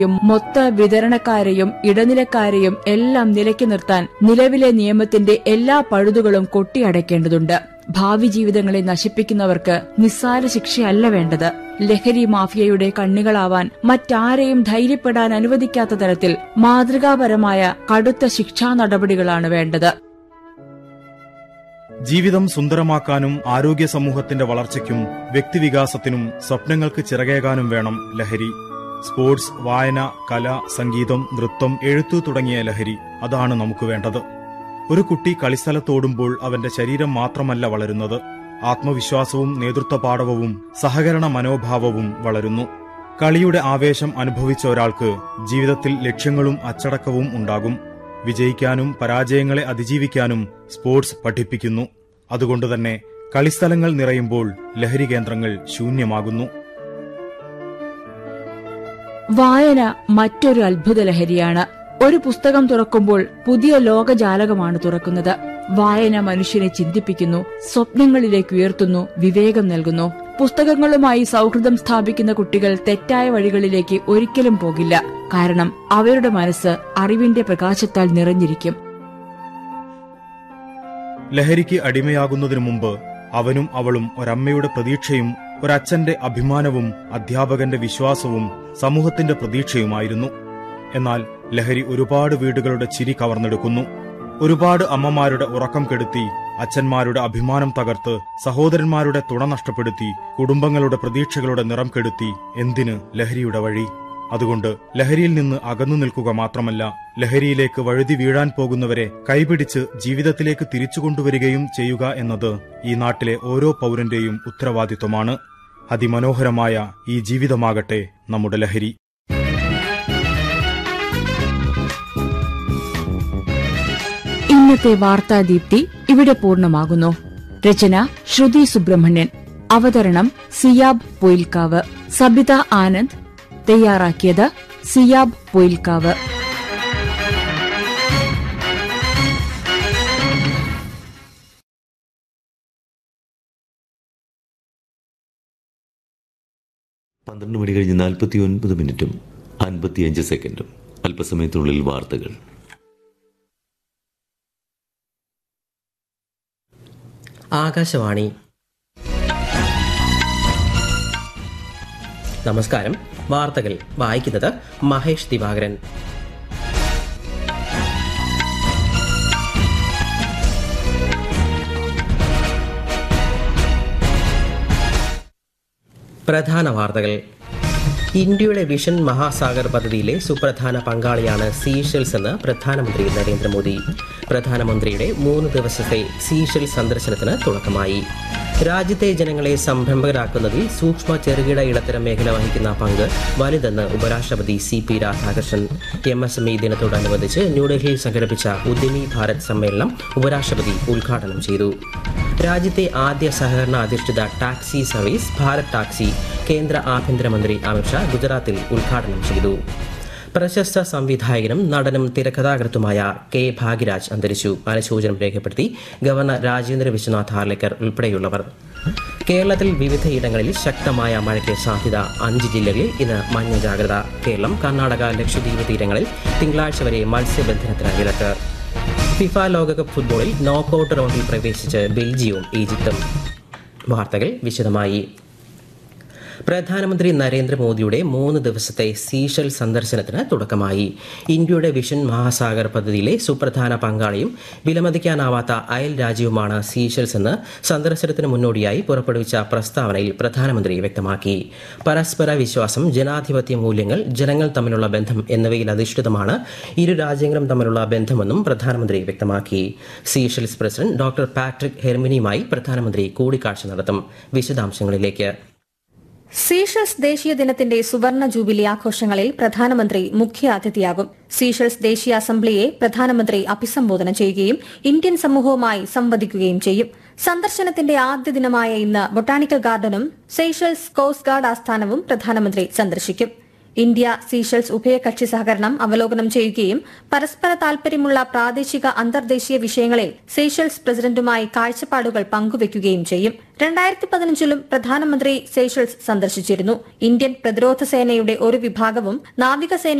യും മൊത്ത വിതരണക്കാരെയും ഇടനിലക്കാരെയും എല്ലാം നിലയ്ക്ക് നിർത്താൻ നിലവിലെ നിയമത്തിന്റെ എല്ലാ പഴുതുകളും കൊട്ടിയടയ്ക്കേണ്ടതുണ്ട് ഭാവി ജീവിതങ്ങളെ നശിപ്പിക്കുന്നവർക്ക് നിസ്സാര ശിക്ഷയല്ല വേണ്ടത് ലഹരി മാഫിയയുടെ കണ്ണികളാവാൻ മറ്റാരെയും ധൈര്യപ്പെടാൻ അനുവദിക്കാത്ത തരത്തിൽ മാതൃകാപരമായ കടുത്ത ശിക്ഷാ നടപടികളാണ് വേണ്ടത് ജീവിതം സുന്ദരമാക്കാനും ആരോഗ്യ സമൂഹത്തിന്റെ വളർച്ചയ്ക്കും വ്യക്തിവികാസത്തിനും സ്വപ്നങ്ങൾക്ക് ചിറകേകാനും വേണം ലഹരി സ്പോർട്സ് വായന കല സംഗീതം നൃത്തം എഴുത്തു തുടങ്ങിയ ലഹരി അതാണ് നമുക്ക് വേണ്ടത് ഒരു കുട്ടി കളിസ്ഥലത്തോടുമ്പോൾ അവന്റെ ശരീരം മാത്രമല്ല വളരുന്നത് ആത്മവിശ്വാസവും നേതൃത്വപാടവവും സഹകരണ മനോഭാവവും വളരുന്നു കളിയുടെ ആവേശം അനുഭവിച്ച ഒരാൾക്ക് ജീവിതത്തിൽ ലക്ഷ്യങ്ങളും അച്ചടക്കവും ഉണ്ടാകും വിജയിക്കാനും പരാജയങ്ങളെ അതിജീവിക്കാനും സ്പോർട്സ് പഠിപ്പിക്കുന്നു അതുകൊണ്ടുതന്നെ കളിസ്ഥലങ്ങൾ നിറയുമ്പോൾ ലഹരി കേന്ദ്രങ്ങൾ ശൂന്യമാകുന്നു വായന മറ്റൊരു അത്ഭുത ലഹരിയാണ് ഒരു പുസ്തകം തുറക്കുമ്പോൾ പുതിയ ലോകജാലകമാണ് തുറക്കുന്നത് വായന മനുഷ്യനെ ചിന്തിപ്പിക്കുന്നു സ്വപ്നങ്ങളിലേക്ക് ഉയർത്തുന്നു വിവേകം നൽകുന്നു പുസ്തകങ്ങളുമായി സൗഹൃദം സ്ഥാപിക്കുന്ന കുട്ടികൾ തെറ്റായ വഴികളിലേക്ക് ഒരിക്കലും പോകില്ല കാരണം അവരുടെ മനസ്സ് അറിവിന്റെ പ്രകാശത്താൽ നിറഞ്ഞിരിക്കും ലഹരിക്ക് അടിമയാകുന്നതിനു മുമ്പ് അവനും അവളും ഒരമ്മയുടെ പ്രതീക്ഷയും ഒരച്ഛന്റെ അഭിമാനവും അധ്യാപകന്റെ വിശ്വാസവും സമൂഹത്തിന്റെ പ്രതീക്ഷയുമായിരുന്നു എന്നാൽ ലഹരി ഒരുപാട് വീടുകളുടെ ചിരി കവർന്നെടുക്കുന്നു ഒരുപാട് അമ്മമാരുടെ ഉറക്കം കെടുത്തി അച്ഛന്മാരുടെ അഭിമാനം തകർത്ത് സഹോദരന്മാരുടെ തുണ നഷ്ടപ്പെടുത്തി കുടുംബങ്ങളുടെ പ്രതീക്ഷകളുടെ നിറം കെടുത്തി എന്തിന് ലഹരിയുടെ വഴി അതുകൊണ്ട് ലഹരിയിൽ നിന്ന് അകന്നു നിൽക്കുക മാത്രമല്ല ലഹരിയിലേക്ക് വഴുതി വീഴാൻ പോകുന്നവരെ കൈപിടിച്ച് ജീവിതത്തിലേക്ക് തിരിച്ചുകൊണ്ടുവരികയും ചെയ്യുക എന്നത് ഈ നാട്ടിലെ ഓരോ പൗരന്റെയും ഉത്തരവാദിത്വമാണ് അതിമനോഹരമായ ഈ ജീവിതമാകട്ടെ നമ്മുടെ ലഹരി ഇന്നത്തെ വാർത്താദീപ്തി ഇവിടെ പൂർണ്ണമാകുന്നു രചന ശ്രുതി സുബ്രഹ്മണ്യൻ അവതരണം സിയാബ് പൊയിൽക്കാവ് സബിത ആനന്ദ് തയ്യാറാക്കിയത് സിയാബ് പൊയിൽക്കാവ് പന്ത്രണ്ട് മണി കഴിഞ്ഞ് നാൽപ്പത്തി ഒൻപത് മിനിറ്റും അൻപത്തിയഞ്ച് സെക്കൻഡും അല്പസമയത്തിനുള്ളിൽ വാർത്തകൾ ആകാശവാണി നമസ്കാരം വാർത്തകൾ വായിക്കുന്നത് മഹേഷ് ദിവാകരൻ പ്രധാന വാർത്തകൾ ഇന്ത്യയുടെ വിഷൻ മഹാസാഗർ പദ്ധതിയിലെ സുപ്രധാന പങ്കാളിയാണ് സീഷെൽസ് എന്ന് പ്രധാനമന്ത്രി നരേന്ദ്രമോദി പ്രധാനമന്ത്രിയുടെ മൂന്ന് ദിവസത്തെ സീഷെൽ സന്ദർശനത്തിന് തുടക്കമായി രാജ്യത്തെ ജനങ്ങളെ സംരംഭകരാക്കുന്നതിൽ സൂക്ഷ്മ ചെറുകിട ഇടത്തരം മേഖല വഹിക്കുന്ന പങ്ക് വലുതെന്ന് ഉപരാഷ്ട്രപതി C P Radhakrishnan M S M E ദിനത്തോടനുബന്ധിച്ച് ന്യൂഡൽഹിയിൽ സംഘടിപ്പിച്ച ഉദ്യമി ഭാരത് സമ്മേളനം ഉപരാഷ്ട്രപതി ഉദ്ഘാടനം ചെയ്തു രാജ്യത്തെ ആദ്യ സഹകരണ അധിഷ്ഠിത ടാക്സി സർവീസ് ഭാരത് ടാക്സി കേന്ദ്ര ആഭ്യന്തരമന്ത്രി അമിത്ഷാ ഗുജറാത്തിൽ ഉദ്ഘാടനം ചെയ്തു പ്രശസ്ത സംവിധായകനും നടനും തിരക്കഥാകൃത്തുമായ കെ ഭാഗ്യരാജ് അന്തരിച്ചു അനുശോചനം രേഖപ്പെടുത്തി ഗവർണർ രാജേന്ദ്ര വിശ്വനാഥ് ഹാർലേക്കർ ഉൾപ്പെടെയുള്ളവർ കേരളത്തിൽ വിവിധയിടങ്ങളിൽ ശക്തമായ മഴയ്ക്ക് സാധ്യത അഞ്ച് ജില്ലകളിൽ ഇന്ന് മഞ്ഞ ജാഗ്രത കേരളം കർണാടക ലക്ഷദ്വീപ് തീരങ്ങളിൽ തിങ്കളാഴ്ച വരെ മത്സ്യബന്ധനത്തിന് വിലക്ക് ഫിഫ ലോകകപ്പ് ഫുട്ബോളിൽ നോക്കൌട്ട് റൗണ്ടിൽ പ്രവേശിച്ച് ബെൽജിയവും ഈജിപ്തും വാർത്തകൾ വിശദമായി പ്രധാനമന്ത്രി നരേന്ദ്രമോദിയുടെ മൂന്ന് ദിവസത്തെ സീഷൽ സന്ദർശനത്തിന് തുടക്കമായി ഇന്ത്യയുടെ വിഷൻ മഹാസാഗർ പദ്ധതിയിലെ സുപ്രധാന പങ്കാളിയും വിലമതിക്കാനാവാത്ത അയൽ രാജ്യവുമാണ് സീഷൽസ് എന്ന് സന്ദർശനത്തിന് മുന്നോടിയായി പുറപ്പെടുവിച്ച പ്രസ്താവനയിൽ പ്രധാനമന്ത്രി വ്യക്തമാക്കി പരസ്പര വിശ്വാസം ജനാധിപത്യ മൂല്യങ്ങൾ ജനങ്ങൾ തമ്മിലുള്ള ബന്ധം എന്നിവയിൽ അധിഷ്ഠിതമാണ് ഇരു രാജ്യങ്ങളും തമ്മിലുള്ള ബന്ധമെന്നും പ്രധാനമന്ത്രി വ്യക്തമാക്കി സീഷൽസ് പ്രസിഡന്റ് ഡോക്ടർ പാട്രിക് ഹെർമിനിയുമായി പ്രധാനമന്ത്രി കൂടിക്കാഴ്ച നടത്തും വിശദാംശങ്ങളിലേക്ക് സീഷൽസ് ദേശീയ ദിനത്തിന്റെ സുവർണ ജൂബിലി ആഘോഷങ്ങളിൽ പ്രധാനമന്ത്രി മുഖ്യ അതിഥിയാകും സീഷൽസ് ദേശീയ അസംബ്ലിയെ പ്രധാനമന്ത്രി അഭിസംബോധന ചെയ്യുകയും ഇന്ത്യൻ സമൂഹവുമായി സംവദിക്കുകയും ചെയ്യും സന്ദർശനത്തിന്റെ ആദ്യ ദിനമായ ഇന്ന് ബൊട്ടാണിക്കൽ ഗാർഡനും സീഷൽസ് കോസ്റ്റ് ഗാർഡ് ആസ്ഥാനവും പ്രധാനമന്ത്രി സന്ദർശിക്കും ഇന്ത്യ സീഷൽസ് ഉഭയകക്ഷി സഹകരണം അവലോകനം ചെയ്യുകയും പരസ്പര താൽപര്യമുള്ള പ്രാദേശിക അന്തർദേശീയ വിഷയങ്ങളിൽ സീഷൽസ് പ്രസിഡന്റുമായി കാഴ്ചപ്പാടുകൾ പങ്കുവയ്ക്കുകയും ചെയ്യും രണ്ടായിരത്തി പതിനഞ്ചിലും പ്രധാനമന്ത്രി സീഷൽസ് സന്ദർശിച്ചിരുന്നു ഇന്ത്യൻ പ്രതിരോധ സേനയുടെ ഒരു വിഭാഗവും നാവികസേന